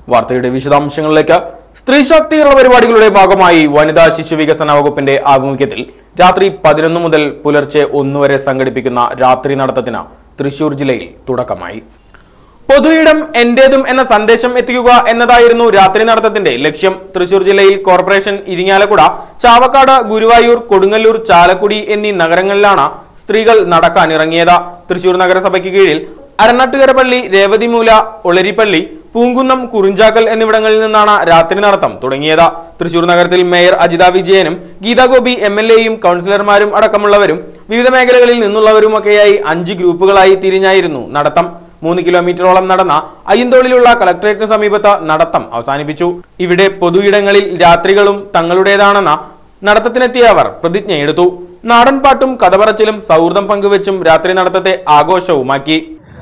വാർത്തയുടെ വിശദാംശങ്ങളിലേക്ക് സ്ത്രീ ശാക്തീകരണ പരിപാടികളുടെ ഭാഗമായി വനിതാ ശിശു വികസന വകുപ്പിന്റെ ആഭിമുഖ്യത്തിൽ രാത്രി പതിനൊന്ന് മുതൽ പുലർച്ചെ ഒന്ന് വരെ സംഘടിപ്പിക്കുന്ന രാത്രി നടത്തത്തിന് തൃശൂർ ജില്ലയിൽ തുടക്കമായി പൊതുയിടം എന്റേതും എന്ന സന്ദേശം എത്തിക്കുക എന്നതായിരുന്നു രാത്രി നടത്തത്തിന്റെ ലക്ഷ്യം തൃശൂർ ജില്ലയിൽ കോർപ്പറേഷൻ ഇരിങ്ങാലക്കുട ചാവക്കാട് ഗുരുവായൂർ കൊടുങ്ങല്ലൂർ ചാലക്കുടി എന്നീ നഗരങ്ങളിലാണ് സ്ത്രീകൾ നടക്കാൻ ഇറങ്ങിയത് തൃശൂർ നഗരസഭയ്ക്ക് കീഴിൽ അരനാട്ടുകര പള്ളി രേവതിമൂല ഒളരിപ്പള്ളി പൂങ്കുന്നം കുറിഞ്ചാക്കൽ എന്നിവിടങ്ങളിൽ നിന്നാണ് രാത്രി നടത്തം തുടങ്ങിയത് തൃശൂർ നഗരത്തിൽ മേയർ അജിത വിജയനും ഗീതാ ഗോപി എം എൽ എയും കൗൺസിലർമാരും അടക്കമുള്ളവരും വിവിധ മേഖലകളിൽ നിന്നുള്ളവരുമൊക്കെയായി അഞ്ച് ഗ്രൂപ്പുകളായി തിരിഞ്ഞായിരുന്നു നടത്തം മൂന്ന് കിലോമീറ്ററോളം നടന്ന അയ്യന്തോളിലുള്ള കളക്ടറേറ്റിന് സമീപത്ത് നടത്തം അവസാനിപ്പിച്ചു ഇവിടെ പൊതുയിടങ്ങളിൽ രാത്രികളും തങ്ങളുടേതാണെന്ന നടത്തത്തിനെത്തിയ അവർ പ്രതിജ്ഞയെടുത്തു നാടൻ പാട്ടും കഥപറച്ചിലും സൗഹൃദം പങ്കുവെച്ചും രാത്രി നടത്തത്തെ ആഘോഷവുമാക്കി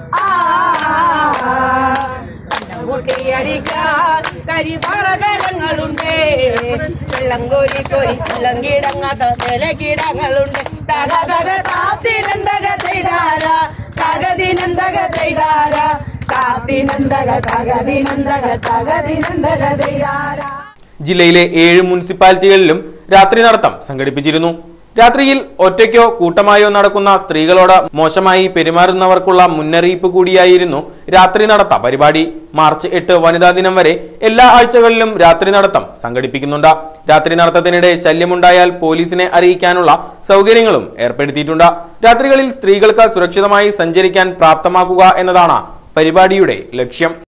മുട്ടിയടിക്കാൻ കരിപാറകലങ്ങളുണ്ട് വെള്ളം കോരി കോരി വെള്ളം കിടങ്ങാത്ത വിലകിടങ്ങളുണ്ട് തക തക താത്തിനന്തക ചെയ്താര തകതിനന്തക ചെയ്താര താത്തിനന്തക തകതിനന്തക തകതിനന്തക ചെയ്താര ജില്ലയിലെ ഏഴ് മുനിസിപ്പാലിറ്റികളിലും രാത്രി നടത്തം സംഘടിപ്പിച്ചിരുന്നു രാത്രിയിൽ ഒറ്റയ്ക്കോ കൂട്ടമായോ നടക്കുന്ന സ്ത്രീകളോട് മോശമായി പെരുമാറുന്നവർക്കുള്ള മുന്നറിയിപ്പ് കൂടിയായിരുന്നു രാത്രി നടത്ത പരിപാടി മാർച്ച് എട്ട് വനിതാ ദിനം വരെ എല്ലാ ആഴ്ചകളിലും രാത്രി നടത്തം സംഘടിപ്പിക്കുന്നുണ്ട് രാത്രി നടത്തത്തിനിടെ ശല്യമുണ്ടായാൽ പോലീസിനെ അറിയിക്കാനുള്ള സൗകര്യങ്ങളും ഏർപ്പെടുത്തിയിട്ടുണ്ട് രാത്രികളിൽ സ്ത്രീകൾക്ക് സുരക്ഷിതമായി സഞ്ചരിക്കാൻ പ്രാപ്തമാക്കുക എന്നതാണ് പരിപാടിയുടെ ലക്ഷ്യം